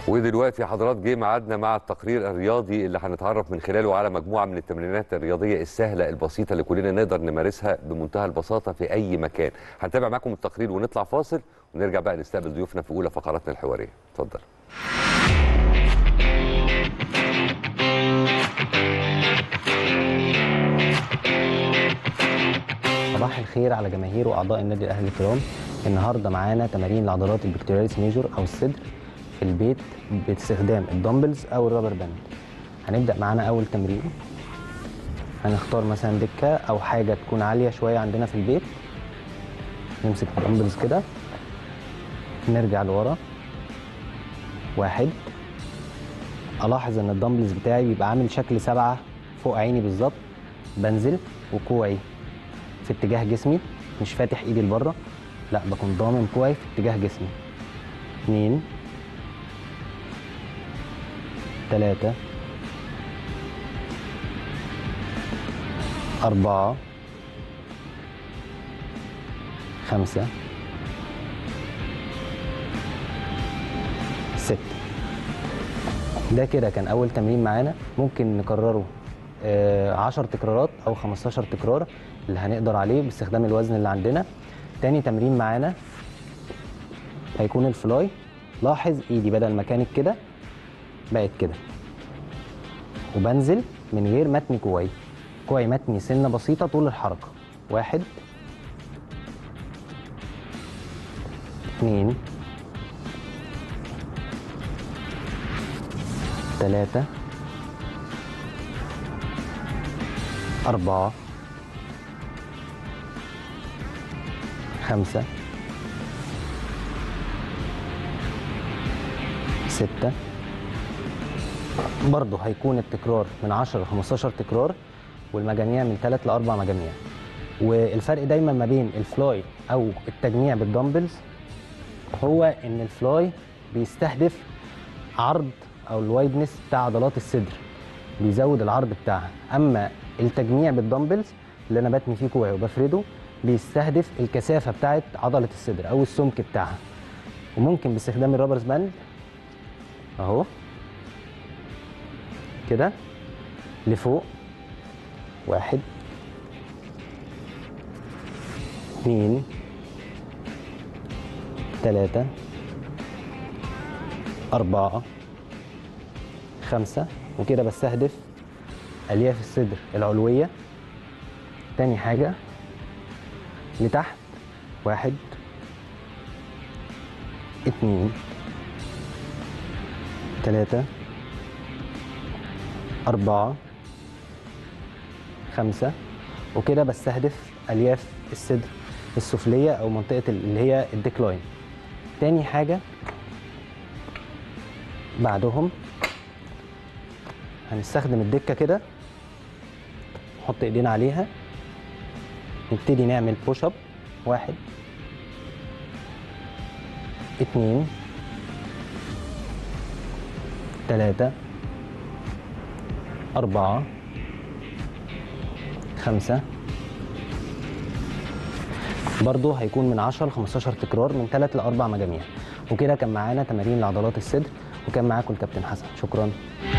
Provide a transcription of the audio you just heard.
ودلوقتي حضرات جه ميعادنا مع التقرير الرياضي اللي هنتعرف من خلاله على مجموعه من التمرينات الرياضيه السهله البسيطه اللي كلنا نقدر نمارسها بمنتهى البساطه في اي مكان. هنتابع معاكم التقرير ونطلع فاصل ونرجع بقى نستقبل ضيوفنا في اولى فقراتنا الحواريه. اتفضل. صباح الخير على جماهير واعضاء النادي الاهلي الكرام النهارده معانا تمارين لعضلات البكتيرياليس ميجور او الصدر في البيت باستخدام الدمبلز او الرابر باند هنبدا معانا اول تمرين هنختار مثلا دكه او حاجه تكون عاليه شويه عندنا في البيت نمسك الدمبلز كده نرجع لورا واحد الاحظ ان الدمبلز بتاعي بيبقى عامل شكل سبعه فوق عيني بالظبط بنزل وكوعي في اتجاه جسمي مش فاتح ايدي لبره لا بكون ضامن كوعي في اتجاه جسمي اتنين تلاتة أربعة خمسة ستة ده كده كان أول تمرين معانا ممكن نكرره آه، 10 تكرارات أو 15 تكرار اللي هنقدر عليه باستخدام الوزن اللي عندنا تاني تمرين معانا هيكون الفلاي لاحظ ايدي بدل ما كانت كده بقت كده وبنزل من غير متني كوعي كوعي متني سنه بسيطه طول الحركه واحد اتنين تلاتة أربعة خمسة ستة برضه هيكون التكرار من 10 ل 15 تكرار والمجاميع من 3 ل 4 مجاميع والفرق دايما ما بين الفلاي او التجميع بالدمبلز هو ان الفلاي بيستهدف عرض او الوايدنس بتاع عضلات الصدر بيزود العرض بتاعها اما التجميع بالدمبلز اللي انا بتني فيه كوعي وبفرده بيستهدف الكثافه بتاعه عضله الصدر او السمك بتاعها وممكن باستخدام الرابرز باند اهو كده لفوق واحد اتنين تلاتة أربعة خمسة وكده بستهدف ألياف الصدر العلوية تاني حاجة لتحت واحد اتنين تلاتة أربعة خمسة وكده بستهدف ألياف الصدر السفلية أو منطقة اللي هي الديكلاين تاني حاجة بعدهم هنستخدم الدكة كده نحط ايدينا عليها نبتدي نعمل بوش اب واحد اتنين تلاتة أربعة خمسة برضه هيكون من 10 ل 15 تكرار من 3 ل 4 مجاميع وكده كان معانا تمارين لعضلات الصدر وكان معاكم الكابتن حسن شكرا